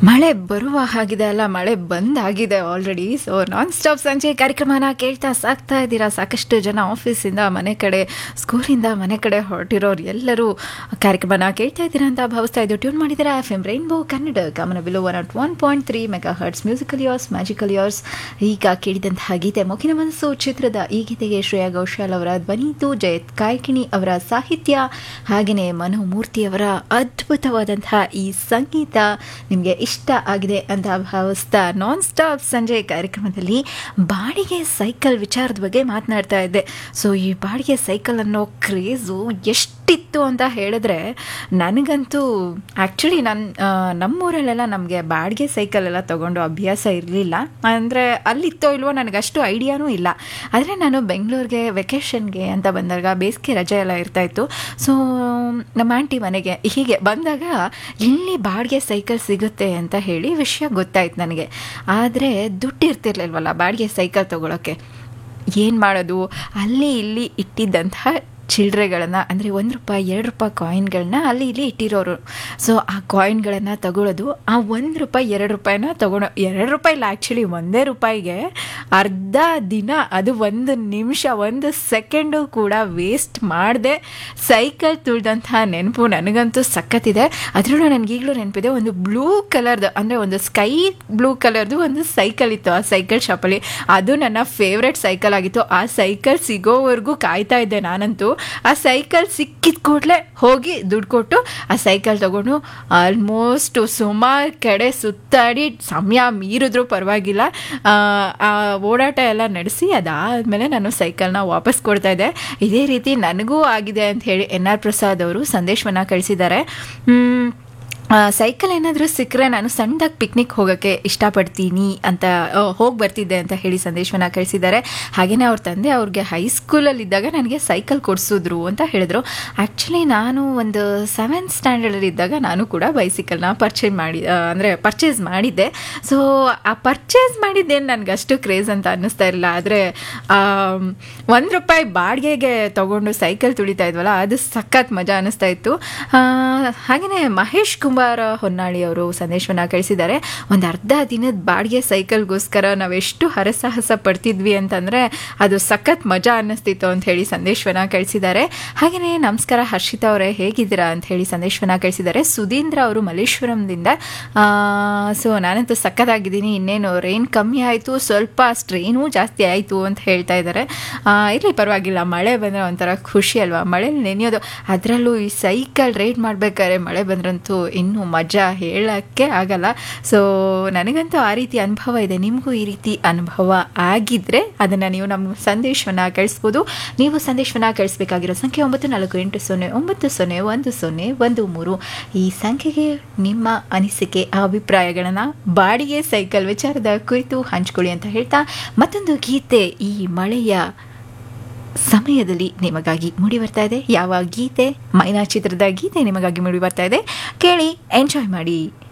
ಮಳೆ ಬರುವ ಹಾಗಿದೆ ಅಲ್ಲ ಮಳೆ ಬಂದಾಗಿದೆ ಆಲ್ರೆಡಿ ಸೊ ನಾನ್ ಸ್ಟಾಪ್ ಸಂಜೆ ಕಾರ್ಯಕ್ರಮನ ಕೇಳ್ತಾ ಸಾಕ್ತಾ ಇದ್ದೀರಾ ಸಾಕಷ್ಟು ಜನ ಆಫೀಸಿಂದ ಮನೆ ಕಡೆ ಸ್ಕೂಲಿಂದ ಮನೆ ಕಡೆ ಹೊರಟಿರೋರು ಎಲ್ಲರೂ ಕಾರ್ಯಕ್ರಮನ ಕೇಳ್ತಾ ಇದ್ದೀರಾ ಅಂತ ಭಾವಿಸ್ತಾ ಇದ್ದು ಟ್ಯೂನ್ ಮಾಡಿದ್ದೀರಾ ಎಫ್ ಎಂ ರೈನ್ಬೋ ಕನ್ನಡ ಗಮನ ಬಿಲು ಒನ್ ಅಟ್ one point three megahertz musical years magical years ಈಗ ಕೇಳಿದಂತಹ ಗೀತೆ ಮುಖಿನ ಮನಸ್ಸು ಚಿತ್ರದ ಈ ಗೀತೆಗೆ ಶ್ರೇಯಾ ಘೋಷಾಲ್ ಅವರ ಧ್ವನಿತು ಜಯತ್ ಕಾಯ್ಕಿಣಿ ಅವರ ಸಾಹಿತ್ಯ ಹಾಗೆಯೇ ಮನೋಮೂರ್ತಿಯವರ ಅದ್ಭುತವಾದಂತಹ ಈ ಸಂಗೀತ ನಿಮಗೆ ಇಷ್ಟ ಆಗಿದೆ ಅಂತ ಭಾವಿಸ್ತಾ ನಾನ್ ಸ್ಟಾಪ್ ಸಂಜೆ ಕಾರ್ಯಕ್ರಮದಲ್ಲಿ ಬಾಡಿಗೆ ಸೈಕಲ್ ವಿಚಾರದ ಬಗ್ಗೆ ಮಾತನಾಡ್ತಾ ಇದ್ದೆ ಸೊ ಈ ಬಾಡಿಗೆ ಸೈಕಲ್ ಅನ್ನೋ ಕ್ರೇಜು ಎಷ್ಟಿತ್ತು ಅಂತ ಹೇಳಿದ್ರೆ ನನಗಂತೂ ಆ್ಯಕ್ಚುಲಿ ನನ್ನ ನಮ್ಮೂರಲ್ಲೆಲ್ಲ ನಮಗೆ ಬಾಡಿಗೆ ಸೈಕಲ್ ಎಲ್ಲ ತೊಗೊಂಡು ಅಭ್ಯಾಸ ಇರಲಿಲ್ಲ ಅಂದರೆ ಅಲ್ಲಿತ್ತೋ ಇಲ್ವೋ ನನಗಷ್ಟು ಐಡಿಯಾನೂ ಇಲ್ಲ ಆದರೆ ನಾನು ಬೆಂಗಳೂರಿಗೆ ವೆಕೇಷನ್ಗೆ ಅಂತ ಬಂದಾಗ ಬೇಸಿಗೆ ರಜೆ ಎಲ್ಲ ಇರ್ತಾಯಿತ್ತು ಸೊ ನಮ್ಮ ಆಂಟಿ ಮನೆಗೆ ಹೀಗೆ ಬಂದಾಗ ಇಲ್ಲಿ ಬಾಡಿಗೆ ಸೈಕಲ್ ಸಿಗುತ್ತೆ ಅಂತ ಹೇಳಿ ವಿಷಯ ಗೊತ್ತಾಯ್ತು ನನಗೆ ಆದರೆ ದುಡ್ಡು ಇರ್ತಿರ್ಲಿಲ್ವಲ್ಲ ಬಾಡಿಗೆ ಸೈಕಲ್ ತೊಗೊಳಕ್ಕೆ ಏನು ಮಾಡೋದು ಅಲ್ಲಿ ಇಲ್ಲಿ ಇಟ್ಟಿದ್ದಂತಹ ಚಿಲ್ಲರೆಗಳನ್ನು ಅಂದರೆ ಒಂದು ರೂಪಾಯಿ ಎರಡು ರೂಪಾಯಿ ಕಾಯಿನ್ಗಳನ್ನ ಅಲ್ಲಿ ಇಲ್ಲಿ ಇಟ್ಟಿರೋರು ಸೊ ಆ ಕಾಯಿನ್ಗಳನ್ನು ತಗೊಳ್ಳೋದು ಆ ಒಂದು ರೂಪಾಯಿ ಎರಡು ರೂಪಾಯಿನ ತಗೊಳೋ ಎರಡು ರೂಪಾಯಿ ಇಲ್ಲ ಆ್ಯಕ್ಚುಲಿ ಒಂದೇ ರೂಪಾಯಿಗೆ ಅರ್ಧ ದಿನ ಅದು ಒಂದು ನಿಮಿಷ ಒಂದು ಸೆಕೆಂಡು ಕೂಡ ವೇಸ್ಟ್ ಮಾಡದೆ ಸೈಕಲ್ ತುಳಿದಂತಹ ನೆನಪು ನನಗಂತೂ ಸಖತ್ತಿದೆ ಅದರಲ್ಲೂ ನನಗೀಗಲೂ ನೆನಪಿದೆ ಒಂದು ಬ್ಲೂ ಕಲರ್ದು ಅಂದರೆ ಒಂದು ಸ್ಕೈ ಬ್ಲೂ ಕಲರ್ದು ಒಂದು ಸೈಕಲ್ ಇತ್ತು ಆ ಸೈಕಲ್ ಶಾಪಲ್ಲಿ ಅದು ನನ್ನ ಫೇವ್ರೆಟ್ ಸೈಕಲ್ ಆಗಿತ್ತು ಆ ಸೈಕಲ್ ಸಿಗೋವರೆಗೂ ಕಾಯ್ತಾ ಇದ್ದೆ ನಾನಂತೂ ಆ ಸೈಕಲ್ ಸಿಕ್ಕಿದ ಕೂಡಲೇ ಹೋಗಿ ದುಡ್ಡು ಕೊಟ್ಟು ಆ ಸೈಕಲ್ ತಗೊಂಡು ಆಲ್ಮೋಸ್ಟ್ ಸುಮಾರು ಕಡೆ ಸುತ್ತಾಡಿ ಸಮಯ ಮೀರಿದ್ರೂ ಪರವಾಗಿಲ್ಲ ಆ ಓಡಾಟ ಎಲ್ಲ ನಡೆಸಿ ಅದಾದಮೇಲೆ ನಾನು ಸೈಕಲ್ನ ವಾಪಸ್ ಕೊಡ್ತಾ ಇದ್ದೆ ಇದೇ ರೀತಿ ನನಗೂ ಆಗಿದೆ ಅಂತ ಹೇಳಿ ಎನ್ ಆರ್ ಪ್ರಸಾದ್ ಅವರು ಸಂದೇಶವನ್ನು ಕಳಿಸಿದ್ದಾರೆ ಸೈಕಲ್ ಏನಾದರೂ ಸಿಕ್ಕರೆ ನಾನು ಸಣ್ಣದಾಗಿ ಪಿಕ್ನಿಕ್ ಹೋಗೋಕ್ಕೆ ಇಷ್ಟಪಡ್ತೀನಿ ಅಂತ ಹೋಗಿ ಬರ್ತಿದ್ದೆ ಅಂತ ಹೇಳಿ ಸಂದೇಶವನ್ನು ಕಳಿಸಿದ್ದಾರೆ ಹಾಗೆಯೇ ಅವ್ರ ತಂದೆ ಅವ್ರಿಗೆ ಹೈಸ್ಕೂಲಲ್ಲಿದ್ದಾಗ ನನಗೆ ಸೈಕಲ್ ಕೊಡಿಸಿದ್ರು ಅಂತ ಹೇಳಿದ್ರು ಆ್ಯಕ್ಚುಲಿ ನಾನು ಒಂದು ಸೆವೆಂತ್ ಸ್ಟ್ಯಾಂಡರ್ಡಲ್ಲಿ ಇದ್ದಾಗ ನಾನು ಕೂಡ ಬೈಸಿಕಲ್ನ ಪರ್ಚೇಸ್ ಮಾಡಿ ಅಂದರೆ ಪರ್ಚೇಸ್ ಮಾಡಿದ್ದೆ ಸೊ ಆ ಪರ್ಚೇಸ್ ಮಾಡಿದ್ದೇನು ನನಗೆ ಅಷ್ಟು ಕ್ರೇಜ್ ಅಂತ ಅನ್ನಿಸ್ತಾ ಇರಲಿಲ್ಲ ಆದರೆ ಒಂದು ರೂಪಾಯಿ ಬಾಡಿಗೆಗೆ ತೊಗೊಂಡು ಸೈಕಲ್ ತುಳಿತಾ ಇದ್ವಲ್ಲ ಅದು ಸಖತ್ ಮಜಾ ಅನ್ನಿಸ್ತಾ ಇತ್ತು ಹಾಗೆಯೇ ಮಹೇಶ್ ಕುಮಾರ್ ಹೊನ್ನಾಳಿ ಅವರು ಸಂದೇಶವನ್ನು ಕಳಿಸಿದ್ದಾರೆ ಒಂದು ಅರ್ಧ ದಿನದ ಬಾಡಿಗೆ ಸೈಕಲ್ಗೋಸ್ಕರ ನಾವೆಷ್ಟು ಹರಸಾಹಸ ಪಡ್ತಿದ್ವಿ ಅಂತಂದರೆ ಅದು ಸಖತ್ ಮಜಾ ಅನ್ನಿಸ್ತಿತ್ತು ಅಂತ ಹೇಳಿ ಸಂದೇಶವನ್ನು ಕಳಿಸಿದ್ದಾರೆ ಹಾಗೆಯೇ ನಮಸ್ಕಾರ ಹರ್ಷಿತಾ ಅವರೇ ಹೇಗಿದ್ದೀರಾ ಅಂತ ಹೇಳಿ ಸಂದೇಶವನ್ನು ಕಳಿಸಿದ್ದಾರೆ ಸುಧೀಂದ್ರ ಅವರು ಮಲ್ಲೇಶ್ವರಂದಿಂದ ಸೊ ನಾನಂತೂ ಸಖತ್ತಾಗಿದ್ದೀನಿ ಇನ್ನೇನು ರೈನ್ ಕಮ್ಮಿ ಆಯಿತು ಸ್ವಲ್ಪ ಸ್ಟ್ರೈನೂ ಜಾಸ್ತಿ ಆಯಿತು ಅಂತ ಹೇಳ್ತಾ ಇದ್ದಾರೆ ಇರಲಿ ಪರವಾಗಿಲ್ಲ ಮಳೆ ಬಂದರೆ ಒಂಥರ ಖುಷಿ ಅಲ್ವಾ ಮಳೇಲಿ ನೆನೆಯೋದು ಅದರಲ್ಲೂ ಈ ಸೈಕಲ್ ರೈಡ್ ಮಾಡಬೇಕಾದ್ರೆ ಮಳೆ ಬಂದ್ರಂತೂ ಇನ್ನೂ ಮಜಾ ಹೇಳೋಕ್ಕೆ ಆಗಲ್ಲ ಸೊ ನನಗಂತೂ ಆ ರೀತಿ ಅನುಭವ ಇದೆ ನಿಮಗೂ ಈ ರೀತಿ ಅನುಭವ ಆಗಿದ್ದರೆ ಅದನ್ನು ನೀವು ನಮ್ಮ ಸಂದೇಶವನ್ನು ಕಳಿಸ್ಬೋದು ನೀವು ಸಂದೇಶವನ್ನು ಕಳಿಸ್ಬೇಕಾಗಿರೋ ಸಂಖ್ಯೆ ಒಂಬತ್ತು ನಾಲ್ಕು ಎಂಟು ಸೊನ್ನೆ ಒಂಬತ್ತು ಸೊನ್ನೆ ಒಂದು ಸೊನ್ನೆ ಒಂದು ಮೂರು ಈ ಸಂಖ್ಯೆಗೆ ನಿಮ್ಮ ಅನಿಸಿಕೆ ಅಭಿಪ್ರಾಯಗಳನ್ನು ಬಾಡಿಗೆ ಸೈಕಲ್ ವಿಚಾರದ ಕುರಿತು ಹಂಚ್ಕೊಳ್ಳಿ ಅಂತ ಹೇಳ್ತಾ ಮತ್ತೊಂದು ಗೀತೆ ಈ ಮಳೆಯ ಸಮಯದಲ್ಲಿ ನಿಮಗಾಗಿ ಮೂಡಿ ಬರ್ತಾ ಇದೆ ಯಾವ ಗೀತೆ ಮೈನಾ ಚಿತ್ರದ ಗೀತೆ ನಿಮಗಾಗಿ ಮೂಡಿ ಬರ್ತಾ ಇದೆ ಕೇಳಿ ಎಂಜಾಯ್ ಮಾಡಿ